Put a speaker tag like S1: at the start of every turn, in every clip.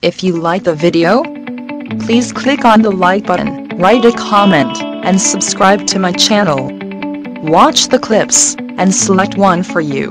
S1: If you like the video, please click on the like button, write a comment, and subscribe to my channel. Watch the clips and select one for you.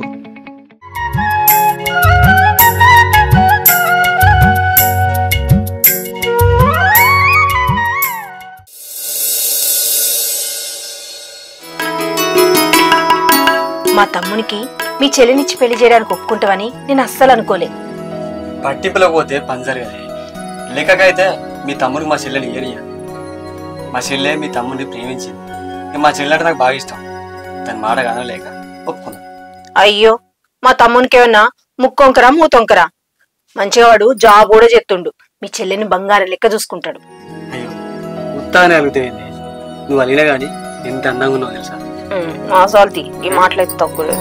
S2: మా తమ్మునికి మీ చెల్లినిచ్చి పెళ్లి చేయడానికి ఒప్పుకుంటావని నేను అస్సలు అనుకోలే
S3: పట్టింపులకు పోతే puncture కదా లేకకైతే మీ తమ్ముడికి మా చెల్లెని ఏరియా మా చెల్లె మీ తమ్ముడిని ప్రేమించింది ఇక మా చెల్లె అంటే నాకు బాగా ఇష్టం దాని మాట కానలేక ఒప్పుకున్నాం
S2: అయ్యో మా తమ్మునికి ఏమన్నా ముక్కొంకరా మూతొంకరా మంచిగా వాడు జాబ్ కూడా చేస్తుండు మీ చెల్లిని బంగారం లెక్క చూసుకుంటాడు
S3: అయ్యో ఉత్తానే అడుగుతాయింది నువ్వు అలిగినా కానీ ఎంత అందంగా ఉన్నావు తెలుసా
S2: ఉమ్, మా సాల్తి ఈ మాటలైతే తక్కువ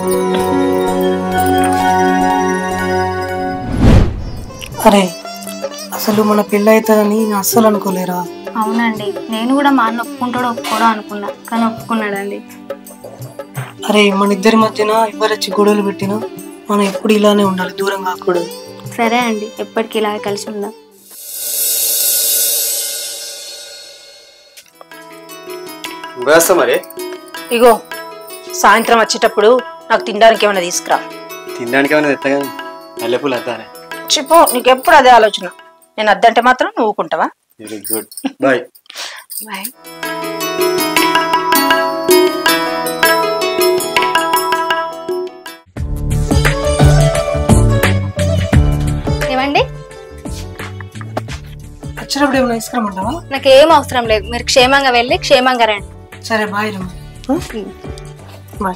S4: అరే అసలు మన పెళ్ళి అవుతుందని నేను అస్సలు అనుకోలేరా
S5: అవునండి నేను కూడా మా అన్న ఒప్పుకుంటాడో ఒప్పుకోడో అనుకున్నా కానీ ఒప్పుకున్నాడండి
S4: అరే మన ఇద్దరి మధ్యన ఎవరొచ్చి గొడవలు పెట్టినా మనం ఎప్పుడు ఇలానే ఉండాలి దూరం కాకూడదు
S5: సరే అండి ఎప్పటికీ ఇలాగే కలిసి ఉందాం
S3: వేస్తా మరి
S2: ఇగో సాయంత్రం వచ్చేటప్పుడు నాకు తినడానికి ఏమైనా తీసుకురా
S3: తినడానికి ఏమైనా తెత్తగా మల్లెపూలు వద్దానే
S2: చెప్పు నీకు ఎప్పుడు అదే ఆలోచన నేను అద్దంటే మాత్రం నువ్వు ఊకుంటావా
S3: వెరీ గుడ్ బాయ్
S2: బాయ్
S5: ఏమండి
S4: వచ్చేటప్పుడు ఏమైనా ఇసుకురమ్మంటావా
S5: నాకు ఏం అవసరం లేదు మీరు క్షేమంగా వెళ్ళి క్షేమంగా రండి
S4: సరే బాయ్ రమ్మ బాయ్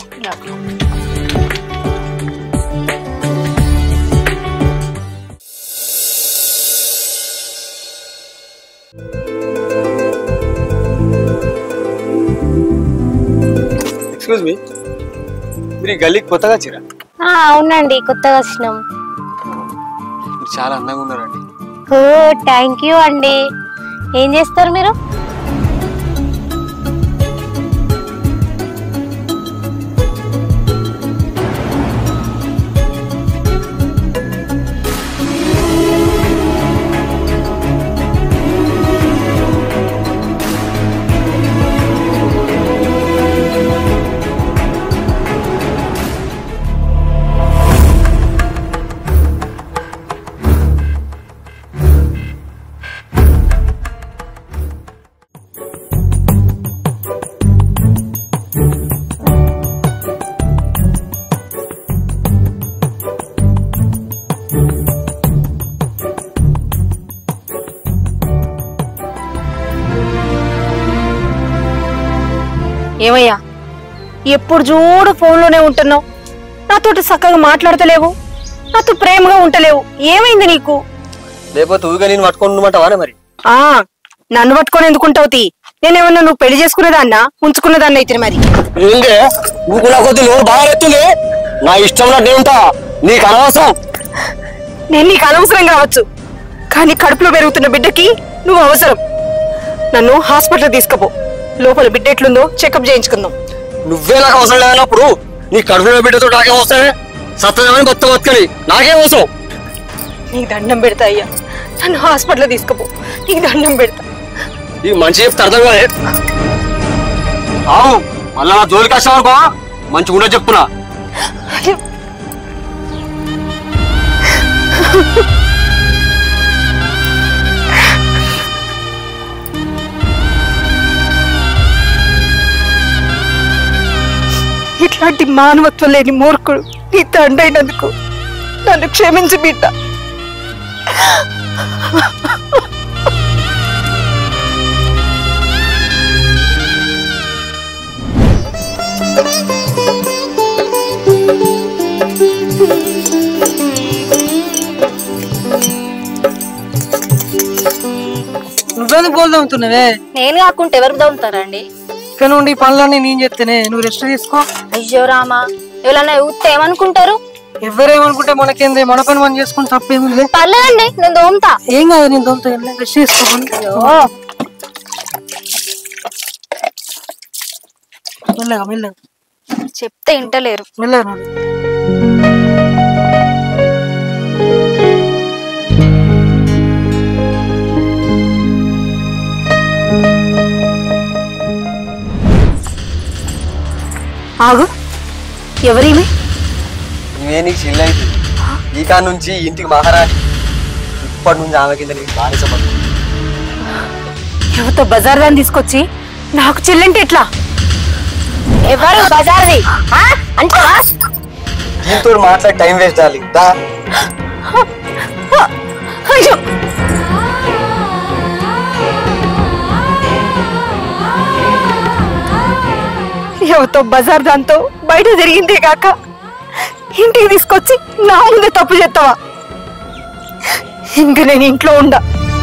S3: ఎక్స్క్యూజ్ మీ మీరు ఈ గల్లీకి కొత్తగా వచ్చిరా
S5: అవునండి కొత్తగా వచ్చినాం
S3: మీరు చాలా అందంగా ఉన్నారండి
S5: ఓ థ్యాంక్ యూ అండి ఏం చేస్తారు మీరు
S2: ఏమయ్యా ఎప్పుడు చూడు ఫోన్లోనే ఉంటున్నావు నాతోటి చక్కగా మాట్లాడతలేవు నాతో ప్రేమగా ఉంటలేవు ఏమైంది నీకు
S3: లేకపోతే ఊగా నేను పట్టుకొని ఉండమంటావా మరి
S2: ఆ నన్ను పట్టుకొని ఎందుకుంటావు తీ నేనేమన్నా నువ్వు పెళ్లి చేసుకునేదాన్నా ఉంచుకునేదాన్ని అయితే మరి
S3: ఏంటే నువ్వు నా కొద్ది నువ్వు బాగా ఎత్తుంది నా ఇష్టం నేను ఉంటా నీకు అనవసరం
S2: నేను నీకు అనవసరం కావచ్చు కానీ కడుపులో పెరుగుతున్న బిడ్డకి నువ్వు అవసరం నన్ను హాస్పిటల్ తీసుకుపో లోపల బిడ్డ ఎట్లుందో చెకప్ చేయించుకుందాం
S3: నువ్వే నాకు అవసరం లేనప్పుడు నీ కడుపులో బిడ్డతో నాకేం వస్తానే సత్తమని బతుక బతకని నాకేం అవసరం
S2: నీకు దండం పెడతా అయ్యా నన్ను హాస్పిటల్ తీసుకుపో నీకు దండం పెడతా
S3: ఈ మంచి చెప్తే అర్థం కాదే అవు మళ్ళా నా జోలికి వచ్చావనుకో మంచి ఉండదు చెప్తున్నా
S2: ఇట్లాంటి మానవత్వం లేని మూర్ఖుడు నీ తండ్రైనందుకు నన్ను క్షమించి బిడ్డ
S4: నువ్వెందుకు గోల్ తమ్ముతున్నావే
S5: నేను కాకుంటే ఎవరు దొరుకుతారండి
S4: ఇక్కడ నుండి ఈ పనులన్నీ నేను చెప్తేనే నువ్వు రెస్ట్ తీసుకో
S5: అయ్యో రామా ఎవరన్నా ఊస్తే ఏమనుకుంటారు
S4: ఎవరేమనుకుంటే మనకేంది మన పని మనం చేసుకుని తప్పేముంది
S5: పర్లేదండి నేను దోముతా
S4: ఏం కాదు నేను తోలుతా రెస్ట్ తీసుకోమని మెల్లగా మెల్లగా
S5: చెప్తే ఇంటలేరు
S4: మెల్లగా నాన్న.
S2: ఆగు ఎవరేమి
S3: ఇవే నీకు చెల్లి అయితే ఈ కాడ నుంచి ఇంటికి మహారాణి ఇప్పటి నుంచి ఆమె కింద నీకు బానిస పడు
S2: ఎవరితో బజార్ దాన్ని తీసుకొచ్చి నాకు చెల్లంటే ఎట్లా
S6: ఎవరు బజార్ది ఆ? అంటావా
S3: దీంతో మాట్లాడి టైం వేస్ట్ డాలి దా
S2: అయ్యో ఎవరితో బజార్ దాంతో బయట జరిగిందే కాక ఇంటికి తీసుకొచ్చి నా ముందే తప్పు చేస్తావా ఇంక నేను ఇంట్లో ఉండా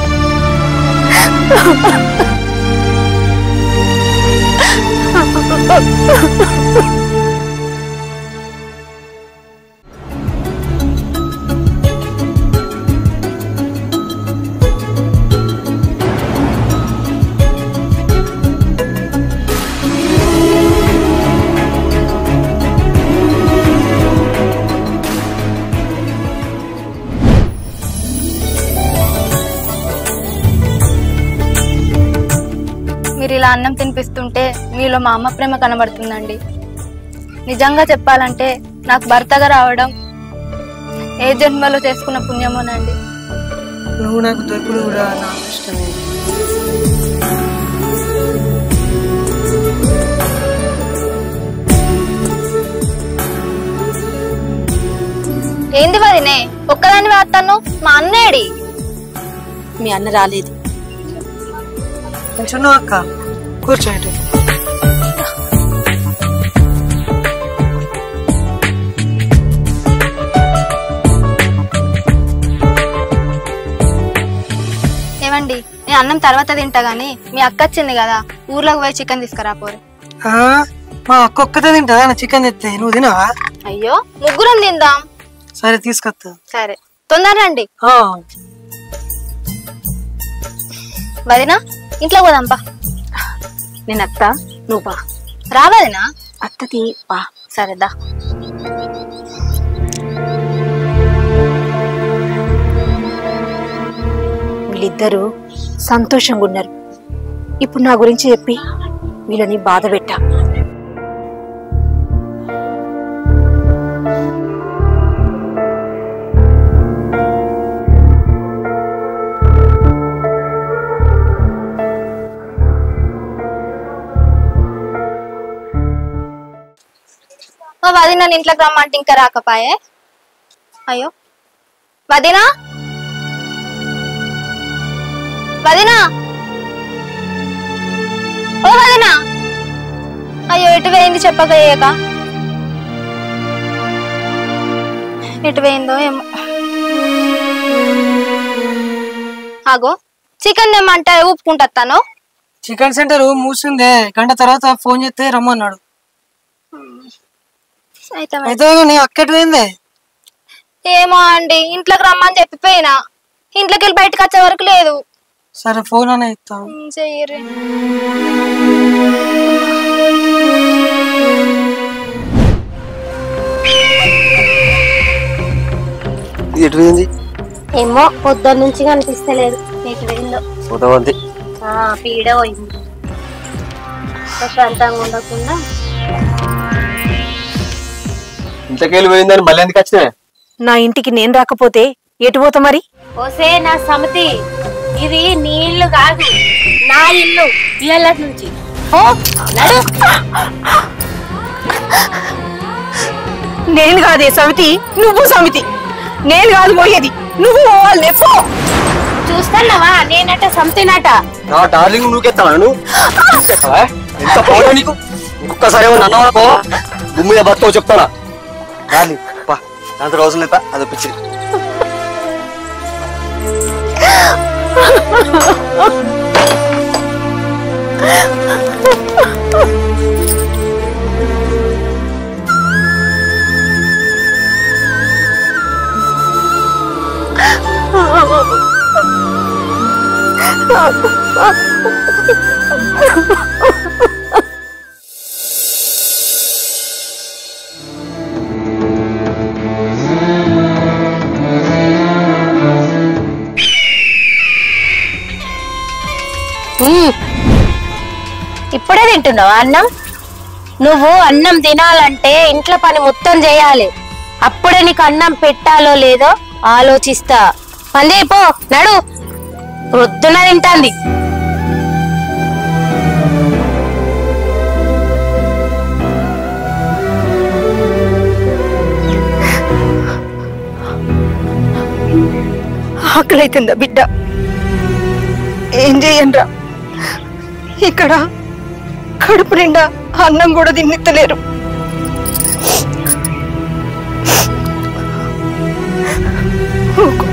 S5: మీరు ఇలా అన్నం తినిపిస్తుంటే మీలో మా అమ్మ ప్రేమ కనబడుతుందండి నిజంగా చెప్పాలంటే నాకు భర్తగా రావడం ఏ జన్మలో చేసుకున్న పుణ్యమోనండి
S4: నువ్వు నాకు దొరుకుడు కూడా నా ఇష్టమే
S5: ఏంది వదినే ఒక్కదాన్ని వేస్తాను మా అన్నేడి
S6: మీ అన్న రాలేదు
S4: కొంచెం అక్క కూర్చోండి
S5: ఏమండి నేను అన్నం తర్వాత తింటా గానీ మీ అక్క వచ్చింది కదా ఊర్లోకి పోయి చికెన్ తీసుకురా పోరు
S4: ఆ, మా అక్క ఒక్కతే తింటా నా చికెన్ తెస్తే నువ్వు తినవా
S5: అయ్యో ముగ్గురం తిందాం
S4: సరే తీసుకొస్తా
S5: సరే తొందర రండి
S4: ఆ,
S5: వదినా ఇంట్లో పోదాంపా
S2: నేను అత్త నువ్వు బా
S5: రావదినా
S2: అత్తది బా
S5: సరేదా
S2: వీళ్ళిద్దరూ సంతోషంగా ఉన్నారు ఇప్పుడు నా గురించి చెప్పి వీళ్ళని బాధ పెట్టా
S5: మా వదిన ఇంట్లోకి రమ్మంటే ఇంకా రాకపాయే అయ్యో వదినా వదినా ఓ వదినా అయ్యో ఎటు పోయింది చెప్పక ఏక ఎటు పోయిందో ఏమో ఆగో చికెన్ తెమ్మంటే ఊపుకుంటాను
S4: చికెన్ సెంటర్ మూసిందే గంట తర్వాత ఫోన్ చేస్తే రమ్మన్నాడు
S5: అయితే మరి.
S4: అయితే నీ అక్కటి పోయిందే
S5: ఏమో అండి ఇంట్లోకి రమ్మని చెప్పిపోయినా ఇంట్లోకి వెళ్ళి బయటకు వచ్చే వరకు లేదు
S4: సరే ఫోన్ అనే ఇస్తాం
S5: ఉమ్, చెయ్యరి
S3: ఇది ఎటు పోయింది
S6: ఏమో పొద్దున్న నుంచి కనిపిస్తలేదు ఎటు వెళ్ళిందో
S3: పోతామంది
S6: ఆ, పీడ పోయింది ప్రశాంతంగా ఉండకుండా
S3: ఇంట్లోకి వెళ్ళి పోయిందని మళ్ళీ ఎందుకు వచ్చినా
S2: నా ఇంటికి నేను రాకపోతే ఎటు పోతా మరి
S6: ఓసే నా సమితి ఇది నీ ఇల్లు కాదు నా ఇల్లు ఇళ్ళ నుంచి ఓ నడు
S2: నేను కాదే సమితి నువ్వు సమితి నేను కాదు పోయేది నువ్వు పోవాలి పో
S6: చూస్తున్నావా నేనట సమితినట
S3: నా డార్లింగ్ నువ్వుకెత్తావా నువ్వు ఎత్తావా? ఎంత పోవా నీకు ఇంకొకసారి ఏమో నన్ను అనుకో భూమి మీద బతుకో చెప్తానా డార్లింగ్ పా దాంతో రోజులు లేదా అది పిచ్చిది
S6: ఇప్పుడే తింటున్నావా అన్నం నువ్వు అన్నం తినాలంటే ఇంట్లో పని మొత్తం చేయాలి అప్పుడే నీకు అన్నం పెట్టాలో లేదో ఆలోచిస్తా పంది పో నడు వృద్ధున తింటాంది
S2: ఆకలైతుందా బిడ్డ ఏం చేయండిరా ఇక్కడ కడుపు నిండా అన్నం కూడా తిన్నెత్తలేరు ఊకో.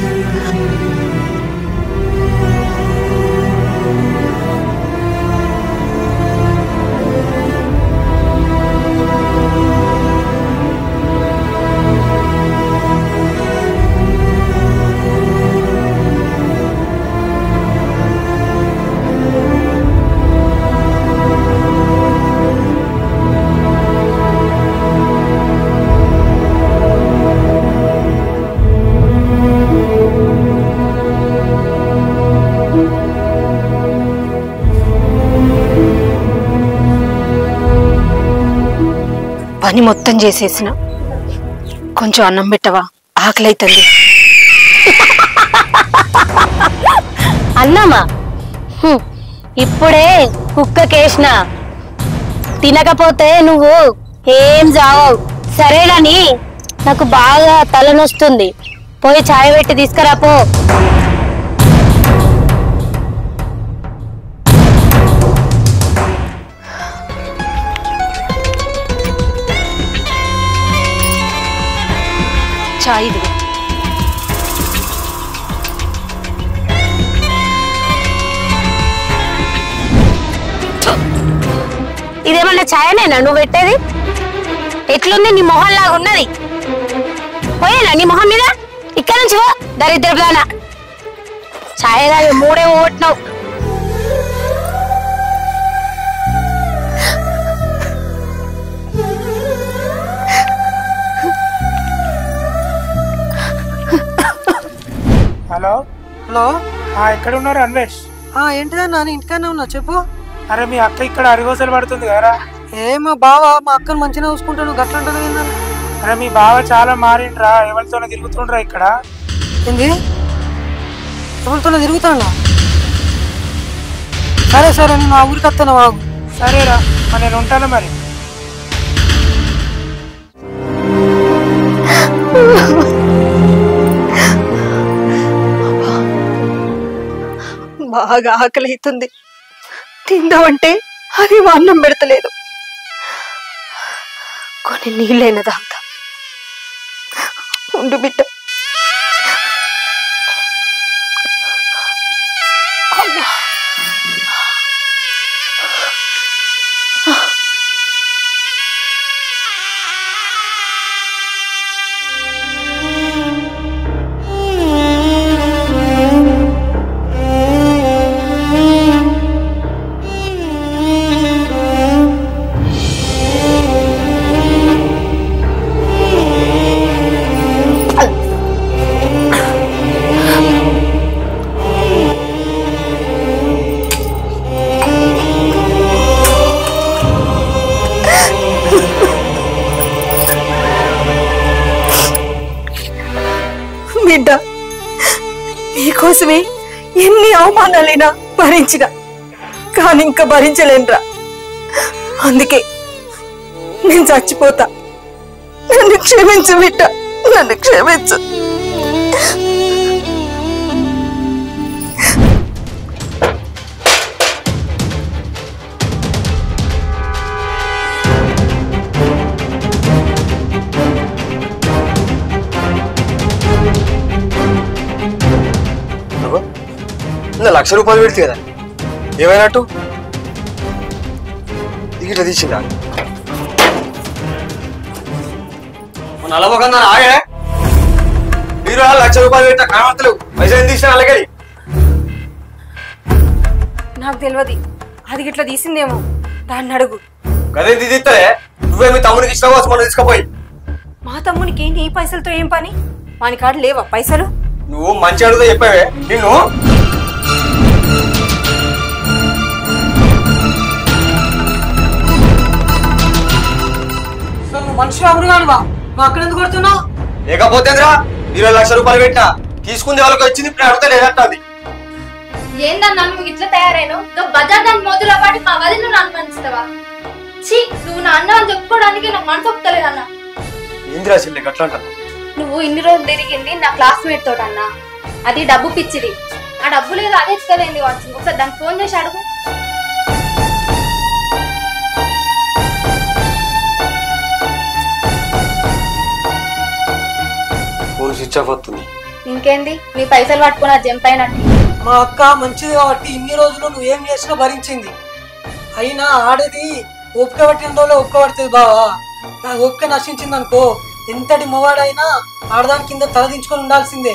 S2: పని మొత్తం చేసేసిన కొంచెం అన్నం పెట్టవా ఆకలైతుంది
S6: అన్నమా హ్మ్. ఇప్పుడే కుక్కకేసిన తినకపోతే నువ్వు ఏం జావవు సరేనని నాకు బాగా తలనొస్తుంది పోయి ఛాయ్ పెట్టి తీసుకురా పో
S2: చాయ్ ఇదిగో
S6: ఇదేమన్నా ఛాయనేనా నువ్వు పెట్టేది ఎట్లుంది నీ మొహం లాగా ఉన్నది పోయేనా నీ మొహం మీద ఇక్కడ నుంచి పో దరిద్రపుదానా ఛాయ కాదు మూడే ఓట్నావు
S7: హలో
S4: హలో
S7: ఆ ఎక్కడ ఉన్నారు అన్వేష్
S4: ఆ ఏంటిదన్నా నేను ఇంటికానే ఉన్నా చెప్పు
S7: అరే మీ అక్క ఇక్కడ అరిగోసలు పడుతుంది కదరా
S4: ఏ మా బావ మా అక్కను మంచిగా చూసుకుంటాను గట్ల అంటాను ఏందని
S7: అరే మీ బావ చాలా మారిండ్రా ఎవరితోనే తిరుగుతుండ్రా ఇక్కడ
S4: ఏంది ఎవరితోనే తిరుగుతాడా సరే సరే నేను ఆ ఊరికి వస్తాను బాబు
S7: సరేరా మరి నేను ఉంటాను మరి
S2: బాగా ఆకలి అవుతుంది తిందామంటే అది మా అన్నం పెడతలేదు కొన్ని నీళ్ళైన తాగుతా ఉండు బిడ్డ అమ్మా. బిడ్డ నీకోసమే ఎన్ని అవమానాలైనా భరించిన కానీ ఇంకా భరించలేనురా అందుకే నేను చచ్చిపోతా నన్ను క్షమించు బిడ్డ నన్ను క్షమించు
S3: నువ్వు నా లక్ష రూపాయలు పెడితే కదా ఏమైనట్టు ఇట్లా తీసిందా నలభై ఆగే మీరు ఆ లక్ష రూపాయలు పెట్టా కామతలు పైసలు తీసిన అలాగే
S2: నాకు తెలియదు అది ఇట్లా తీసిందేమో దాన్ని అడుగు
S3: గదే తీస్తే నువ్వే మీ తమ్ముడికి ఇష్టం కోసం మనం తీసుకుపోయి
S2: మా తమ్మునికి నీ పైసలతో ఏం పని వాని కాడ లేవా పైసలు
S3: నువ్వు మంచి అడుగుతా చెప్పావే నిన్ను
S4: మనిషి ఎవరు కానివా నువ్వు అక్కడ ఎందుకు కొడుతున్నావు
S3: లేకపోతేంద్రా ఇరవై లక్షల రూపాయలు పెట్టినా తీసుకుంది వాళ్ళకి వచ్చింది ఇప్పుడు అడిగితే లేదంటుంది
S5: ఏందన్నా నువ్వు ఇట్లా తయారైను బజార్ దాని మొదలు పాటి మా వదిలి నువ్వు అనుమానిస్తావా ఛీ నువ్వు నా అన్న అని చెప్పుకోవడానికి నాకు మనసు ఒప్పుతలేదన్నా
S3: ఏందిరా చెల్లి గట్లా అంటాను
S5: నువ్వు ఇన్ని రోజులు తిరిగింది నా క్లాస్మేట్ తోట అన్న అది డబ్బు పిచ్చిది ఆ డబ్బు లేదు అదే ఎత్తుకలేంది కావచ్చు ఒకసారి దానికి ఫోన్ చేసి అడుగు
S3: ఫోన్ స్విచ్ ఆఫ్ అవుతుంది
S5: ఇంకేంది నీ పైసలు పట్టుకుని అది జంప్ అయినట్టు
S4: మా అక్క మంచిది కాబట్టి ఇన్ని రోజులు నువ్వేం చేసినా భరించింది అయినా ఆడది ఓపిక పట్టిన రోజులు ఓపిక పడుతుంది బావా నా ఓపిక నశించింది అనుకో ఎంతటి మొవాడైనా ఆడదాని కింద తలదించుకొని ఉండాల్సిందే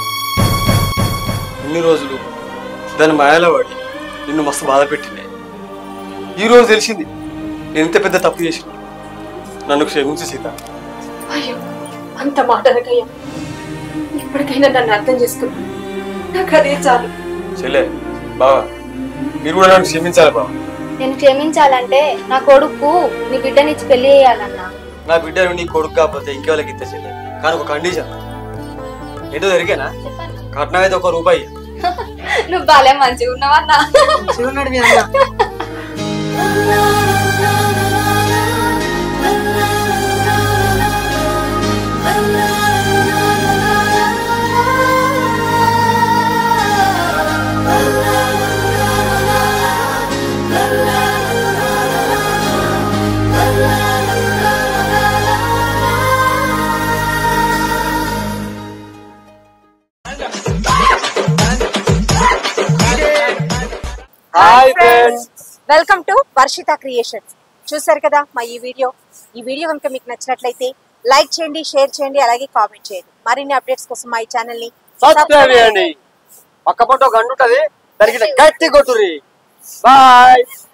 S3: ఇన్ని రోజులు దాని మాయలో పడి నిన్ను మస్తు బాధ పెట్టిండే ఈ రోజు తెలిసింది నేను ఎంత పెద్ద తప్పు చేసిన నన్ను క్షమించి సీత
S2: అయ్యో అంత మాటలకయ్యా ఇప్పటికైనా నన్ను అర్థం చేసుకున్నా నాకు అదే చాలు
S3: చెల్లె బావా మీరు కూడా నన్ను క్షమించాలి బావా
S5: నేను క్షమించాలంటే నా కొడుకు నీ బిడ్డనిచ్చి పెళ్లి చేయాలన్నా
S3: నా బిడ్డ నీ కొడుకు కాకపోతే ఇంకెవరికి ఇస్తే చెల్లె కానీ ఒక కండిషన్ ఏంటో జరిగేనా కట్నం అయితే ఒక రూపాయి
S5: నువ్వు బాలే మంచిగా ఉన్నావన్నా
S4: చూడండి మీ అన్న
S3: hi friends
S8: welcome to Varshitha creations చూసారు కదా మా ఈ వీడియో ఈ వీడియో కనుక మీకు నచ్చినట్లయితే లైక్ చేయండి షేర్ చేయండి అలాగే కామెంట్ చేయండి మరిన్ని అప్డేట్స్ కోసం మా ఈ ఛానల్ ని
S3: సబ్స్క్రైబ్ చేయండి పక్క పొట్ట ఒక గంట ఉంటది దానికి గట్టి కొట్టుర్రి బాయ్